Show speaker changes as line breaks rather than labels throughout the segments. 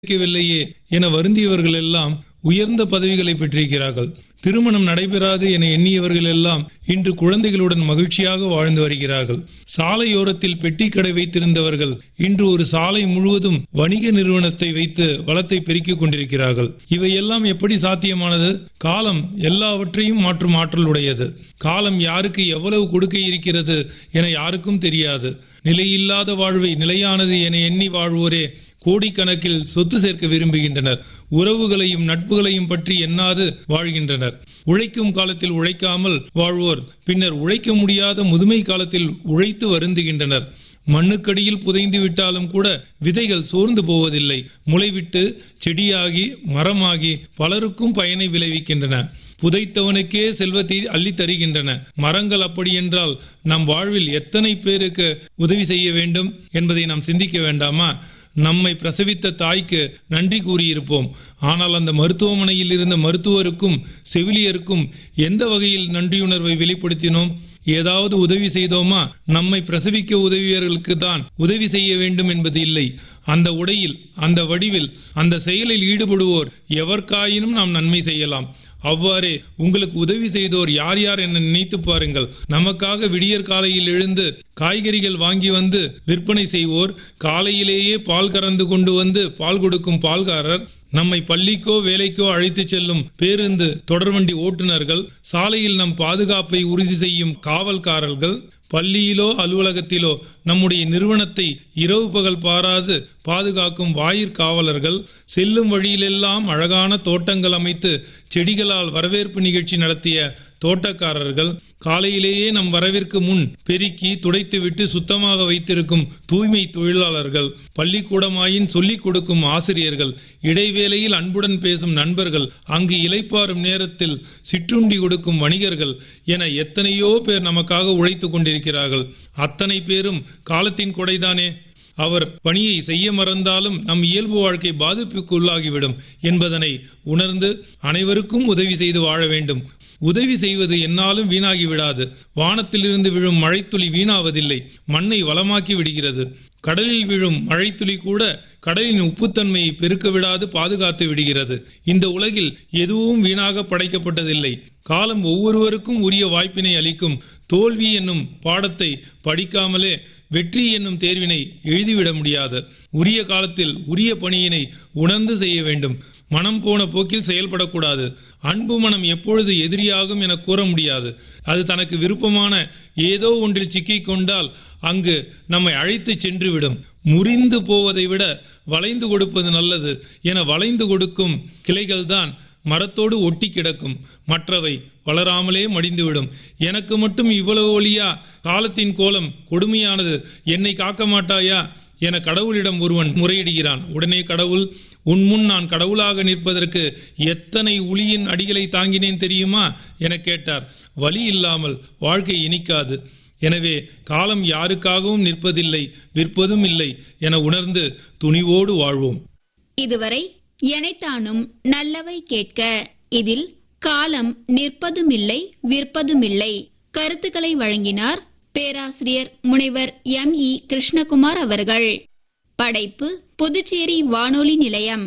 கிடைக்கவில்லையே என வருந்தியவர்கள் எல்லாம் உயர்ந்த பதவிகளை பெற்றிருக்கிறார்கள் திருமணம் நடைபெறாது என எண்ணியவர்கள் எல்லாம் இன்று குழந்தைகளுடன் மகிழ்ச்சியாக வாழ்ந்து வருகிறார்கள் சாலையோரத்தில் பெட்டி கடை வைத்திருந்தவர்கள் இன்று ஒரு சாலை முழுவதும் வணிக நிறுவனத்தை வைத்து வளத்தை பெருக்கிக் கொண்டிருக்கிறார்கள் இவையெல்லாம் எப்படி சாத்தியமானது காலம் எல்லாவற்றையும் மாற்றும் ஆற்றல் உடையது காலம் யாருக்கு எவ்வளவு கொடுக்க இருக்கிறது என யாருக்கும் தெரியாது நிலையில்லாத வாழ்வை நிலையானது என எண்ணி வாழ்வோரே கோடிக்கணக்கில் சொத்து சேர்க்க விரும்புகின்றனர் உறவுகளையும் நட்புகளையும் பற்றி எண்ணாது வாழ்கின்றனர் உழைக்கும் காலத்தில் உழைக்காமல் வாழ்வோர் பின்னர் உழைக்க முடியாத முதுமை காலத்தில் உழைத்து வருந்துகின்றனர் மண்ணுக்கடியில் புதைந்து விட்டாலும் கூட விதைகள் சோர்ந்து போவதில்லை முளைவிட்டு செடியாகி மரமாகி பலருக்கும் பயனை விளைவிக்கின்றன புதைத்தவனுக்கே செல்வத்தை அள்ளி தருகின்றன மரங்கள் அப்படி என்றால் நம் வாழ்வில் எத்தனை பேருக்கு உதவி செய்ய வேண்டும் என்பதை நாம் சிந்திக்க வேண்டாமா நம்மை பிரசவித்த தாய்க்கு நன்றி கூறியிருப்போம் ஆனால் அந்த மருத்துவமனையில் இருந்த மருத்துவருக்கும் செவிலியருக்கும் எந்த வகையில் நன்றியுணர்வை வெளிப்படுத்தினோம் ஏதாவது உதவி செய்தோமா நம்மை பிரசவிக்க உதவியவர்களுக்கு தான் உதவி செய்ய வேண்டும் என்பது இல்லை அந்த உடையில் அந்த வடிவில் அந்த செயலில் ஈடுபடுவோர் எவர்க்காயினும் நாம் நன்மை செய்யலாம் அவ்வாறே உங்களுக்கு உதவி செய்தோர் யார் யார் என நினைத்து பாருங்கள் நமக்காக விடியற் காலையில் எழுந்து காய்கறிகள் வாங்கி வந்து விற்பனை செய்வோர் காலையிலேயே பால் கறந்து கொண்டு வந்து பால் கொடுக்கும் பால்காரர் நம்மை பள்ளிக்கோ வேலைக்கோ அழைத்து செல்லும் பேருந்து தொடர்வண்டி ஓட்டுநர்கள் சாலையில் நம் பாதுகாப்பை உறுதி செய்யும் காவல்காரர்கள் பள்ளியிலோ அலுவலகத்திலோ நம்முடைய நிறுவனத்தை இரவு பகல் பாராது பாதுகாக்கும் வாயிற்காவலர்கள் செல்லும் வழியிலெல்லாம் அழகான தோட்டங்கள் அமைத்து செடிகளால் வரவேற்பு நிகழ்ச்சி நடத்திய தோட்டக்காரர்கள் காலையிலேயே நம் வரவிற்கு முன் பெருக்கி துடைத்துவிட்டு சுத்தமாக வைத்திருக்கும் தூய்மை தொழிலாளர்கள் பள்ளிக்கூடமாயின் சொல்லிக் கொடுக்கும் ஆசிரியர்கள் இடைவேளையில் அன்புடன் பேசும் நண்பர்கள் அங்கு இலைப்பாரும் நேரத்தில் சிற்றுண்டி கொடுக்கும் வணிகர்கள் என எத்தனையோ பேர் நமக்காக உழைத்துக் கொண்டிருக்கிறார்கள் அத்தனை பேரும் காலத்தின் கொடைதானே அவர் பணியை செய்ய மறந்தாலும் நம் இயல்பு வாழ்க்கை பாதிப்புக்கு உள்ளாகிவிடும் என்பதனை உணர்ந்து அனைவருக்கும் உதவி செய்து வாழ வேண்டும் உதவி செய்வது என்னாலும் வீணாகி விடாது வானத்திலிருந்து விழும் மழைத்துளி வீணாவதில்லை மண்ணை வளமாக்கி விடுகிறது கடலில் விழும் மழைத்துளி கூட கடலின் உப்புத்தன்மையை பெருக்க விடாது பாதுகாத்து விடுகிறது இந்த உலகில் எதுவும் வீணாக படைக்கப்பட்டதில்லை காலம் ஒவ்வொருவருக்கும் உரிய வாய்ப்பினை அளிக்கும் தோல்வி என்னும் பாடத்தை படிக்காமலே வெற்றி என்னும் தேர்வினை எழுதிவிட முடியாது உரிய காலத்தில் உரிய பணியினை உணர்ந்து செய்ய வேண்டும் மனம் போன போக்கில் செயல்படக்கூடாது அன்பு மனம் எப்பொழுது எதிரியாகும் என கூற முடியாது அது தனக்கு விருப்பமான ஏதோ ஒன்றில் சிக்கிக் கொண்டால் அங்கு நம்மை அழைத்து சென்றுவிடும் முறிந்து போவதை விட வளைந்து கொடுப்பது நல்லது என வளைந்து கொடுக்கும் கிளைகள்தான் மரத்தோடு ஒட்டி கிடக்கும் மற்றவை வளராமலே மடிந்துவிடும் எனக்கு மட்டும் இவ்வளவு ஒளியா காலத்தின் கோலம் கொடுமையானது என்னை காக்க மாட்டாயா என கடவுளிடம் ஒருவன் முறையிடுகிறான் உடனே கடவுள் உன் முன் நான் கடவுளாக நிற்பதற்கு எத்தனை உளியின் அடிகளை தாங்கினேன் தெரியுமா என கேட்டார் வழி இல்லாமல் வாழ்க்கை இனிக்காது எனவே காலம் யாருக்காகவும் நிற்பதில்லை விற்பதும் இல்லை என உணர்ந்து துணிவோடு வாழ்வோம்
இதுவரை எனைத்தானும் நல்லவை கேட்க இதில் காலம் நிற்பதுமில்லை விற்பதுமில்லை கருத்துக்களை வழங்கினார் பேராசிரியர் முனைவர் எம் இ கிருஷ்ணகுமார் அவர்கள் படைப்பு புதுச்சேரி வானொலி நிலையம்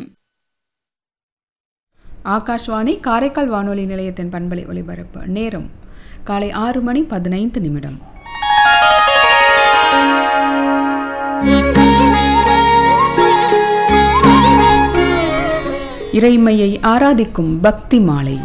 ஆகாஷ்வாணி காரைக்கால் வானொலி நிலையத்தின் பண்பலை ஒலிபரப்பு நேரம் காலை ஆறு மணி பதினைந்து நிமிடம் இறைமையை ஆராதிக்கும் பக்தி மாலை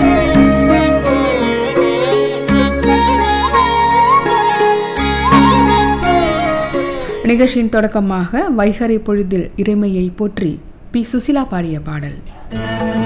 நிகழ்ச்சியின் தொடக்கமாக வைகரை பொழுதில் இறைமையை போற்றி பி சுசிலா பாடிய பாடல்